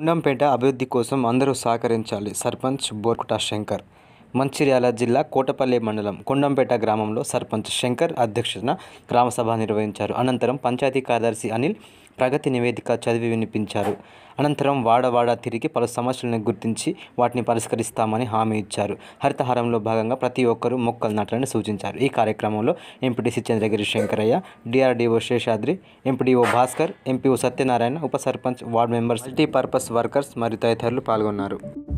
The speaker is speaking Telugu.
కుండంపేట అభివృద్ధి కోసం అందరూ సహకరించాలి సర్పంచ్ బోర్కుట శంకర్ మంచిర్యాల జిల్లా కోటపల్లి మండలం కుండంపేట గ్రామంలో సర్పంచ్ శంకర్ అధ్యక్షతన గ్రామసభ నిర్వహించారు అనంతరం పంచాయతీ కార్యదర్శి అనిల్ ప్రగతి నివేదిక చదివి వినిపించారు అనంతరం వాడవాడ తిరిగి పలు సమస్యలను గుర్తించి వాటిని పరిష్కరిస్తామని హామీ ఇచ్చారు హరితహారంలో భాగంగా ప్రతి ఒక్కరూ మొక్కలు నాటాలని సూచించారు ఈ కార్యక్రమంలో MPTC Chandragiri Shankaraiah DRDO Seshadri MPDO Bhaskar MPO Satyanarayana ఉప sarpanch ward members multipurpose workers మరియు తదితరులు పాల్గొన్నారు